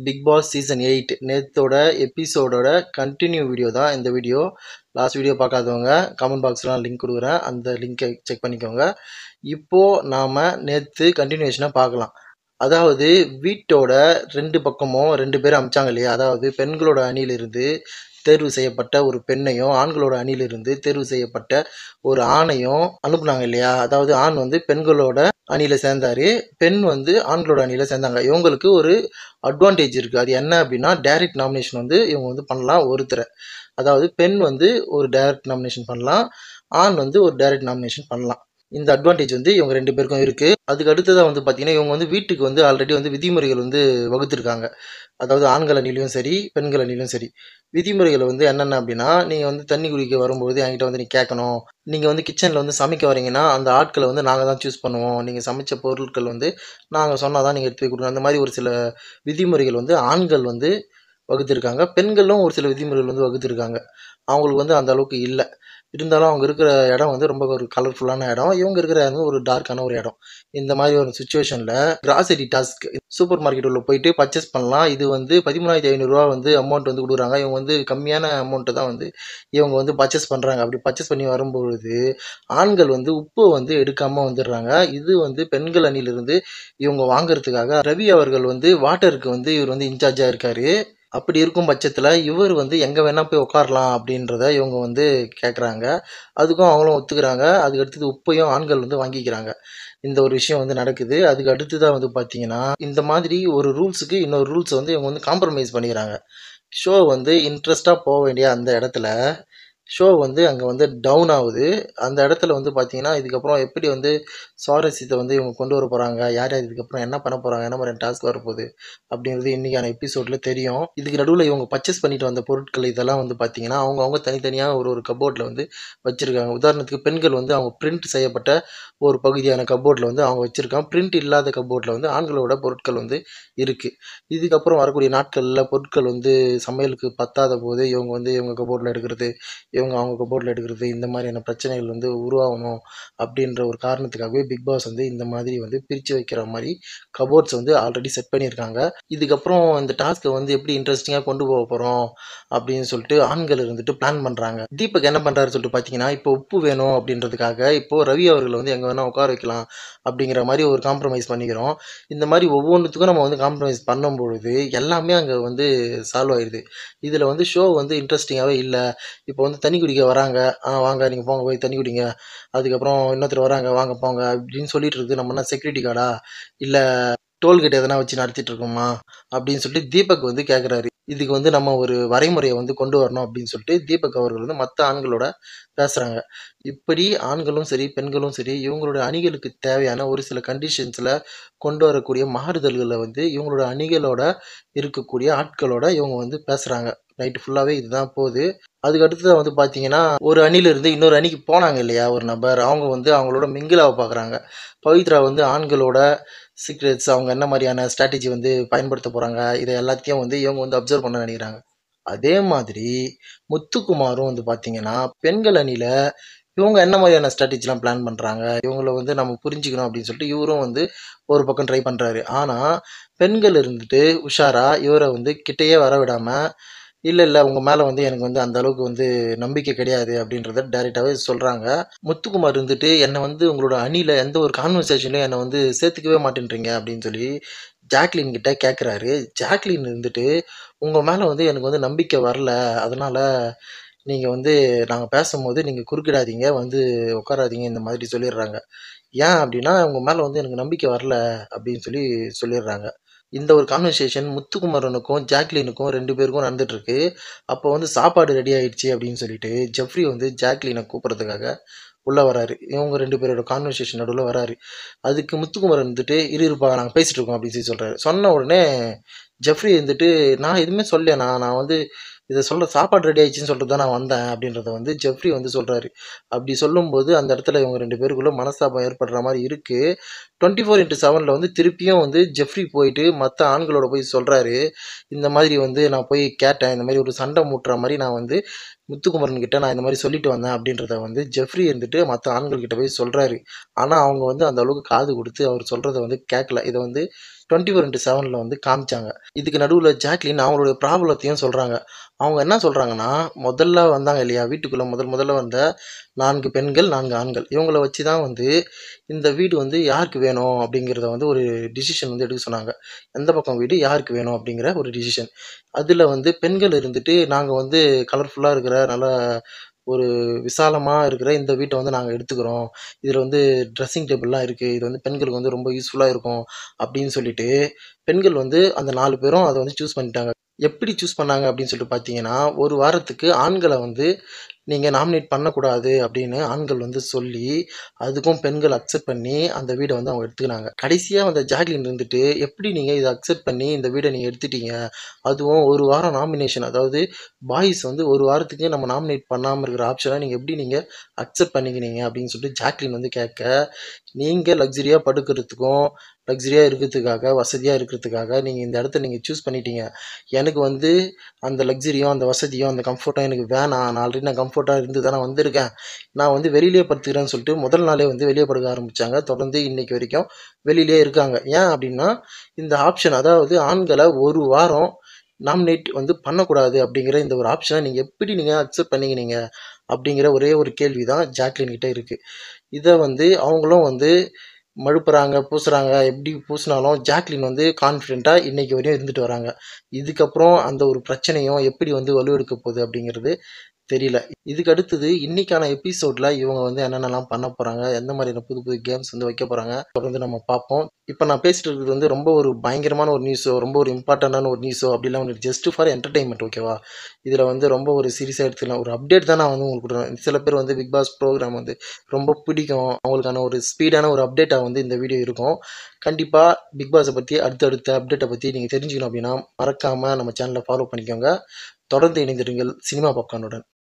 big Boss season eight நேத்தோட எபிசோடோட continue video தான் இந்த வீடியோ லாஸ்ட் வீடியோ பார்க்காதவங்க கமெண்ட் பாக்ஸ்லாம் லிங்க் கொடுக்குறேன் அந்த லிங்கை செக் பண்ணிக்கோங்க இப்போது நாம் நேற்று கண்டினியூஷனாக பார்க்கலாம் அதாவது வீட்டோட ரெண்டு பக்கமும் ரெண்டு பேரும் அமிச்சாங்க இல்லையா அதாவது பெண்களோட அணியிலிருந்து தேர்வு செய்யப்பட்ட ஒரு பெண்ணையும் ஆண்களோட அணியிலிருந்து தேர்வு செய்யப்பட்ட ஒரு ஆணையும் அனுப்புனாங்க இல்லையா அதாவது ஆண் வந்து பெண்களோட அணியில் சேர்ந்தாரு பெண் வந்து ஆண்களோட அணியில் சேர்ந்தாங்க இவங்களுக்கு ஒரு அட்வான்டேஜ் இருக்குது அது என்ன அப்படின்னா டைரக்ட் நாமினேஷன் வந்து இவங்க வந்து பண்ணலாம் ஒருத்தரை அதாவது பெண் வந்து ஒரு டைரக்ட் நாமினேஷன் பண்ணலாம் ஆண் வந்து ஒரு டைரக்ட் நாமினேஷன் பண்ணலாம் இந்த அட்வான்டேஜ் வந்து இவங்க ரெண்டு பேருக்கும் இருக்குது அதுக்கு அடுத்ததாக வந்து பார்த்தீங்கன்னா இவங்க வந்து வீட்டுக்கு வந்து ஆல்ரெடி வந்து விதிமுறைகள் வந்து வகுத்துருக்காங்க அதாவது ஆண்கள் அணிலையும் சரி பெண்கள் அணிலையும் சரி விதிமுறைகள் வந்து என்னென்ன அப்படின்னா நீங்கள் வந்து தண்ணி குடிக்க வரும்போது என்கிட்ட வந்து நீ கேட்கணும் நீங்கள் வந்து கிச்சனில் வந்து சமைக்க வரீங்கன்னா அந்த ஆட்களை வந்து நாங்கள் தான் சூஸ் பண்ணுவோம் நீங்கள் சமைச்ச பொருட்கள் வந்து நாங்கள் சொன்னால் தான் நீங்கள் எடுத்து போய் கொடுக்கணும் அந்த மாதிரி ஒரு சில விதிமுறைகள் வந்து ஆண்கள் வந்து வகுத்திருக்காங்க பெண்களும் ஒரு சில விதிமுறைகள் வந்து வகுத்திருக்காங்க அவங்களுக்கு வந்து அந்த அளவுக்கு இல்லை இருந்தாலும் அவங்க இருக்கிற இடம் வந்து ரொம்ப ஒரு கலர்ஃபுல்லான இடம் இவங்க இருக்கிற இடம் வந்து ஒரு டார்க்கான ஒரு இடம் இந்த மாதிரி ஒரு சுச்சுவேஷனில் கிராசரி டாஸ்க் சூப்பர் மார்க்கெட் உள்ள போயிட்டு பர்ச்சேஸ் பண்ணலாம் இது வந்து பதிமூணாயிரத்தி ஐநூறுரூவா வந்து அமௌண்ட் வந்து கொடுக்குறாங்க இவங்க வந்து கம்மியான அமௌண்ட்டை தான் வந்து இவங்க வந்து பர்ச்சேஸ் பண்ணுறாங்க அப்படி பர்ச்சேஸ் பண்ணி வரும்பொழுது ஆண்கள் வந்து உப்பு வந்து எடுக்காமல் வந்துடுறாங்க இது வந்து பெண்கள் அணியிலிருந்து இவங்க வாங்குறதுக்காக ரவி அவர்கள் வந்து வாட்டருக்கு வந்து இவர் வந்து இன்சார்ஜாக இருக்காரு அப்படி இருக்கும் பட்சத்தில் இவர் வந்து எங்கே வேணால் போய் உட்காரலாம் அப்படின்றத இவங்க வந்து கேட்குறாங்க அதுக்கும் அவங்களும் ஒத்துக்கிறாங்க அதுக்கு அடுத்தது உப்பையும் ஆண்கள் வந்து வாங்கிக்கிறாங்க இந்த ஒரு விஷயம் வந்து நடக்குது அதுக்கு அடுத்ததாக வந்து பார்த்தீங்கன்னா இந்த மாதிரி ஒரு ரூல்ஸுக்கு இன்னொரு ரூல்ஸை வந்து இவங்க வந்து காம்ப்ரமைஸ் பண்ணிக்கிறாங்க ஷோ வந்து இன்ட்ரெஸ்ட்டாக போக வேண்டிய அந்த இடத்துல ஷோ வந்து அங்கே வந்து டவுன் ஆகுது அந்த இடத்துல வந்து பார்த்தீங்கன்னா இதுக்கப்புறம் எப்படி வந்து சுவாரஸ்யத்தை வந்து இவங்க கொண்டு வர போகிறாங்க யார் யார் இதுக்கப்புறம் என்ன பண்ண போகிறாங்க என்ன மாதிரி டாஸ்க் வரப்போகுது அப்படிங்கிறது இன்றைக்கான எபிசோடில் தெரியும் இதுக்கு நடுவில் இவங்க பர்ச்சேஸ் பண்ணிட்டு வந்த பொருட்கள் இதெல்லாம் வந்து பார்த்தீங்கன்னா அவங்க அவங்க தனித்தனியாக ஒரு ஒரு கபோர்டில் வந்து வச்சுருக்காங்க உதாரணத்துக்கு பெண்கள் வந்து அவங்க பிரிண்ட் செய்யப்பட்ட ஒரு பகுதியான கபோர்டில் வந்து அவங்க வச்சுருக்காங்க பிரிண்ட் இல்லாத கபோர்டில் வந்து ஆண்களோட பொருட்கள் வந்து இருக்குது இதுக்கப்புறம் வரக்கூடிய நாட்களில் பொருட்கள் வந்து சமையலுக்கு பத்தாத போது இவங்க வந்து இவங்க கபோர்டில் எடுக்கிறது இவங்க அவங்க கபோர்டில் எடுக்கிறது இந்த மாதிரியான பிரச்சனைகள் வந்து உருவாகணும் அப்படின்ற ஒரு காரணத்துக்காகவே பிக் பாஸ் வந்து இந்த மாதிரி வந்து பிரித்து வைக்கிற மாதிரி கபோர்ட்ஸ் வந்து ஆல்ரெடி செட் பண்ணியிருக்காங்க இதுக்கப்புறம் இந்த டாஸ்க்கை வந்து எப்படி இன்ட்ரெஸ்டிங்காக கொண்டு போக போகிறோம் அப்படின்னு சொல்லிட்டு ஆண்கள் இருந்துட்டு பிளான் பண்ணுறாங்க தீபக் என்ன பண்ணுறாரு சொல்லிட்டு பார்த்தீங்கன்னா இப்போ உப்பு வேணும் அப்படின்றதுக்காக இப்போ ரவி அவர்களை வந்து எங்கே வேணால் உட்கார வைக்கலாம் அப்படிங்கிற மாதிரி ஒரு காம்ப்ரமைஸ் பண்ணிக்கிறோம் இந்த மாதிரி ஒவ்வொன்றுத்துக்கும் நம்ம வந்து காம்ப்ரமைஸ் பண்ணும்பொழுது எல்லாமே அங்கே வந்து சால்வ் ஆயிடுது இதில் வந்து ஷோ வந்து இன்ட்ரெஸ்டிங்காகவே இல்லை இப்போ வந்து தண்ணி குடிக்க வராங்க ஆ வாங்க நீங்கள் போங்க போய் தண்ணி குடிங்க அதுக்கப்புறம் இன்னொருத்தர் வராங்க வாங்க போங்க அப்படின்னு சொல்லிட்டு இருக்கு நம்ம என்ன செக்யூரிட்டி கார்டா இல்லை டோல்கேட் எதனா வச்சு நடத்திட்டு இருக்கோமா அப்படின்னு சொல்லிட்டு தீபக் வந்து கேட்குறாரு இதுக்கு வந்து நம்ம ஒரு வரைமுறையை வந்து கொண்டு வரணும் அப்படின்னு சொல்லிட்டு தீபக் அவர்கள் வந்து மற்ற ஆண்களோட பேசுகிறாங்க இப்படி ஆண்களும் சரி பெண்களும் சரி இவங்களோட அணிகளுக்கு தேவையான ஒரு சில கண்டிஷன்ஸில் கொண்டு வரக்கூடிய மாறுதல்களை வந்து இவங்களோட அணிகளோட இருக்கக்கூடிய ஆட்களோட இவங்க வந்து பேசுகிறாங்க நைட்டு ஃபுல்லாகவே இதுதான் போகுது அதுக்கு அடுத்தது வந்து பார்த்தீங்கன்னா ஒரு அணிலிருந்து இன்னொரு அணிக்கு போனாங்க இல்லையா ஒரு நபர் அவங்க வந்து அவங்களோட மிங்கிலாவை பார்க்குறாங்க பவித்ரா வந்து ஆண்களோட சீக்ரெட்ஸ் அவங்க என்ன மாதிரியான ஸ்ட்ராட்டஜி வந்து பயன்படுத்த போகிறாங்க இதை எல்லாத்தையும் வந்து இவங்க வந்து அப்சர்வ் பண்ண நினைக்கிறாங்க அதே மாதிரி முத்துக்குமாரும் வந்து பார்த்தீங்கன்னா பெண்கள் அணியில் இவங்க என்ன மாதிரியான ஸ்ட்ராட்டஜிலாம் பிளான் பண்ணுறாங்க இவங்கள வந்து நம்ம புரிஞ்சுக்கணும் அப்படின்னு சொல்லிட்டு இவரும் வந்து ஒரு பக்கம் ட்ரை பண்ணுறாரு ஆனால் பெண்கள் இருந்துட்டு உஷாரா இவரை வந்து கிட்டேயே வர விடாமல் இல்லை இல்லை உங்கள் மேலே வந்து எனக்கு வந்து அந்த அளவுக்கு வந்து நம்பிக்கை கிடையாது அப்படின்றத டைரெக்டாகவே சொல்கிறாங்க முத்துக்குமார் இருந்துட்டு என்னை வந்து உங்களோட அணியில் எந்த ஒரு கான்வர்சேஷன்லையும் என்னை வந்து சேர்த்துக்கவே மாட்டேன்றீங்க அப்படின்னு சொல்லி ஜாக்லின் கிட்ட கேட்குறாரு ஜாக்லின் இருந்துட்டு உங்கள் மேலே வந்து எனக்கு வந்து நம்பிக்கை வரல அதனால் நீங்கள் வந்து நாங்கள் பேசும்போது நீங்கள் குறுக்கிடாதீங்க வந்து உட்காராதீங்க இந்த மாதிரி சொல்லிடுறாங்க ஏன் அப்படின்னா உங்கள் மேலே வந்து எனக்கு நம்பிக்கை வரல அப்படின்னு சொல்லி சொல்லிடுறாங்க இந்த ஒரு கான்வர்சேஷன் முத்துக்குமரனுக்கும் ஜாக்லினுக்கும் ரெண்டு பேருக்கும் நடந்துட்டுருக்கு அப்போ வந்து சாப்பாடு ரெடி ஆயிடுச்சு அப்படின்னு சொல்லிட்டு ஜெஃப்ரி வந்து ஜாக்லினை கூப்பிட்றதுக்காக உள்ளே வராரு இவங்க ரெண்டு பேரோட கான்வர்சேஷன் நடுவில் வராரு அதுக்கு முத்துக்குமரன் வந்துட்டு இரு இருப்பா நாங்கள் பேசிகிட்டு இருக்கோம் அப்படின்னு சொல்லி சொல்கிறாரு சொன்ன உடனே ஜெஃப்ரி வந்துட்டு நான் எதுவுமே சொல்லலைண்ணா நான் வந்து இதை சொல்கிற சாப்பாடு ரெடி ஆயிடுச்சுன்னு சொல்லிட்டு தான் நான் வந்தேன் அப்படின்றத வந்து ஜெஃப்ரி வந்து சொல்கிறாரு அப்படி சொல்லும்போது அந்த இடத்துல இவங்க ரெண்டு பேருக்குள்ளே மனஸ்தாபம் ஏற்படுற மாதிரி இருக்குது டுவெண்ட்டி ஃபோர் இன்ட்டு செவனில் வந்து திருப்பியும் வந்து ஜெஃப்ரி போயிட்டு மற்ற ஆண்களோட போய் சொல்கிறாரு இந்த மாதிரி வந்து நான் போய் கேட்டேன் இந்த மாதிரி ஒரு சண்டை மூட்டுற மாதிரி நான் வந்து முத்துக்குமரன் கிட்ட நான் இந்த மாதிரி சொல்லிட்டு வந்தேன் அப்படின்றத வந்து ஜெஃப்ரி இருந்துட்டு மற்ற ஆண்கள் கிட்ட போய் சொல்கிறாரு ஆனால் அவங்க வந்து அந்த அளவுக்கு காது கொடுத்து அவர் சொல்கிறத வந்து கேட்கல இதை வந்து டுவெண்ட்டி ஃபோர் இன்ட்டு செவனில் வந்து காமிச்சாங்க இதுக்கு நடுவில் ஜாக்லின் அவங்களுடைய ப்ராப்ளத்தையும் சொல்கிறாங்க அவங்க என்ன சொல்கிறாங்கன்னா முதல்ல வந்தாங்க இல்லையா வீட்டுக்குள்ளே முதல் முதல்ல வந்த நான்கு பெண்கள் நான்கு ஆண்கள் இவங்கள வச்சு தான் வந்து இந்த வீடு வந்து யாருக்கு வேணும் அப்படிங்கிறத வந்து ஒரு டிசிஷன் வந்து எடுக்க சொன்னாங்க எந்த பக்கம் வீடு யாருக்கு வேணும் அப்படிங்கிற ஒரு டிசிஷன் அதில் வந்து பெண்கள் இருந்துட்டு நாங்கள் வந்து கலர்ஃபுல்லாக இருக்கிற நல்ல ஒரு விசாலமாக இருக்கிற இந்த வீட்டை வந்து நாங்கள் எடுத்துக்கிறோம் இதில் வந்து ட்ரெஸ்ஸிங் டேபிள்லாம் இருக்குது இது வந்து பெண்களுக்கு வந்து ரொம்ப யூஸ்ஃபுல்லாக இருக்கும் அப்படின்னு சொல்லிட்டு பெண்கள் வந்து அந்த நாலு பேரும் அதை வந்து சூஸ் பண்ணிட்டாங்க எப்படி சூஸ் பண்ணாங்க அப்படின்னு சொல்லிட்டு பார்த்தீங்கன்னா ஒரு வாரத்துக்கு ஆண்களை வந்து நீங்கள் நாமினேட் பண்ணக்கூடாது அப்படின்னு ஆண்கள் வந்து சொல்லி அதுக்கும் பெண்கள் அக்செப்ட் பண்ணி அந்த வீடை வந்து அவங்க எடுத்துக்கினாங்க கடைசியாக அந்த ஜாக்லின் இருந்துட்டு எப்படி நீங்கள் இதை அக்செப்ட் பண்ணி இந்த வீடை நீங்கள் எடுத்துட்டீங்க அதுவும் ஒரு வாரம் நாமினேஷன் அதாவது பாய்ஸ் வந்து ஒரு வாரத்துக்கு நம்ம நாமினேட் பண்ணாமல் இருக்கிற ஆப்ஷனை நீங்கள் எப்படி நீங்கள் அக்செப்ட் பண்ணிக்கினீங்க அப்படின்னு சொல்லிட்டு ஜாக்லின் வந்து கேட்க நீங்கள் லக்ஸரியாக படுக்கிறதுக்கும் லக்ஸரியாக இருக்கிறதுக்காக வசதியாக இருக்கிறதுக்காக நீங்கள் இந்த இடத்த நீங்கள் சூஸ் பண்ணிட்டீங்க எனக்கு வந்து அந்த லக்ஸரியும் அந்த வசதியும் அந்த கம்ஃபர்ட்டும் எனக்கு வேணாம் நான் ஆல்ரெடி நான் கம்ஃபர்ட்டாக இருந்து தானே வந்திருக்கேன் நான் வந்து வெளியிலே படுத்துக்கிறேன்னு சொல்லிட்டு முதல் நாளே வந்து வெளியே படுக்க ஆரம்பித்தாங்க தொடர்ந்து இன்னைக்கு வரைக்கும் வெளியிலே இருக்காங்க ஏன் அப்படின்னா இந்த ஆப்ஷன் அதாவது ஆண்களை ஒரு வாரம் நாமினேட் வந்து பண்ணக்கூடாது அப்படிங்கிற இந்த ஒரு ஆப்ஷனை நீங்கள் எப்படி நீங்கள் அக்செப்ட் பண்ணிக்கினீங்க அப்படிங்கிற ஒரே ஒரு கேள்வி தான் ஜாக்லின் கிட்ட இருக்குது இதை வந்து அவங்களும் வந்து மழுப்புறாங்க பூசுகிறாங்க எப்படி பூசினாலும் ஜாக்லின் வந்து கான்ஃபிடெண்ட்டாக இன்னைக்கு வரையும் இருந்துட்டு வராங்க இதுக்கப்புறம் அந்த ஒரு பிரச்சனையும் எப்படி வந்து வலுவெடுக்க போகுது அப்படிங்கிறது தெரியல இதுக்கு அடுத்தது இன்னைக்கான எபிசோடில் இவங்க வந்து என்னென்னலாம் பண்ண போகிறாங்க எந்த மாதிரியான புது புது கேம்ஸ் வந்து வைக்க போகிறாங்க தொடர்ந்து நம்ம பார்ப்போம் இப்போ நான் பேசிட்டு இருக்கிறது வந்து ரொம்ப ஒரு பயங்கரமான ஒரு நியூஸோ ரொம்ப ஒரு இம்பார்ட்டண்ட்டான ஒரு நியூஸோ அப்படிலாம் வந்து ஜஸ்ட் ஃபார் என்டர்டைன்மெண்ட் ஓகேவா இதில் வந்து ரொம்ப ஒரு சீரியஸாக எடுத்துக்கலாம் ஒரு அப்டேட் தான் நான் வந்து உங்களுக்கு கொடுக்குறேன் சில பேர் வந்து பிக் பாஸ் ப்ரோக்ராம் வந்து ரொம்ப பிடிக்கும் அவங்களுக்கான ஒரு ஸ்பீடான ஒரு அப்டேட்டாக வந்து இந்த வீடியோ இருக்கும் கண்டிப்பாக பிக் பாஸை பற்றி அடுத்தடுத்த அப்டேட்டை பற்றி நீங்கள் தெரிஞ்சுக்கணும் அப்படின்னா மறக்காமல் நம்ம சேனலை ஃபாலோ பண்ணிக்கோங்க தொடர்ந்து இணைந்திருங்கள் சினிமா பாப்கார்னுடன்